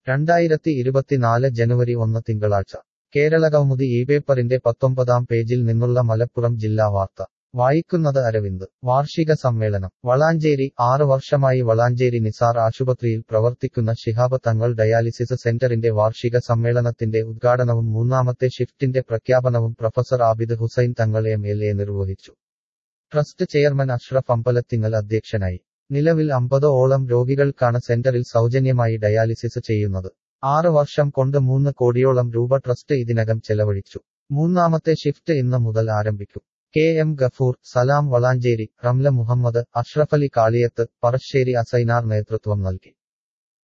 രണ്ടായിരത്തി ഇരുപത്തിനാല് ജനുവരി ഒന്ന് തിങ്കളാഴ്ച കേരളകൗമുദി ഈ പേപ്പറിന്റെ പത്തൊമ്പതാം പേജിൽ നിന്നുള്ള മലപ്പുറം ജില്ലാ വാർത്ത വായിക്കുന്നത് അരവിന്ദ് വാർഷിക സമ്മേളനം വളാഞ്ചേരി ആറ് വർഷമായി വളാഞ്ചേരി നിസാർ ആശുപത്രിയിൽ പ്രവർത്തിക്കുന്ന ശിഹാബ് തങ്ങൾ ഡയാലിസിസ് സെന്ററിന്റെ വാർഷിക സമ്മേളനത്തിന്റെ ഉദ്ഘാടനവും മൂന്നാമത്തെ ഷിഫ്റ്റിന്റെ പ്രഖ്യാപനവും professor Abid Hussain Thangal M L A നിർവഹിച്ചു ട്രസ്റ്റ് ചെയർമാൻ അഷ്റഫ് അമ്പലത്തിങ്ങൽ അധ്യക്ഷനായി നിലവിൽ അമ്പത് ഓളം രോഗികൾക്കാണ് സെന്ററിൽ സൗജന്യമായി ഡയാലിസിസ് ചെയ്യുന്നത് ആറ് വർഷം കൊണ്ട് മൂന്ന് കോടിയോളം രൂപ ട്രസ്റ്റ് ഇതിനകം ചെലവഴിച്ചു മൂന്നാമത്തെ ഷിഫ്റ്റ് ഇന്ന് മുതൽ ആരംഭിക്കും കെ എം ഗഫൂർ സലാം വളാഞ്ചേരി റംല മുഹമ്മദ് അഷ്റഫലി കാളിയത്ത് പറശ്ശേരി അസൈനാർ നേതൃത്വം നൽകി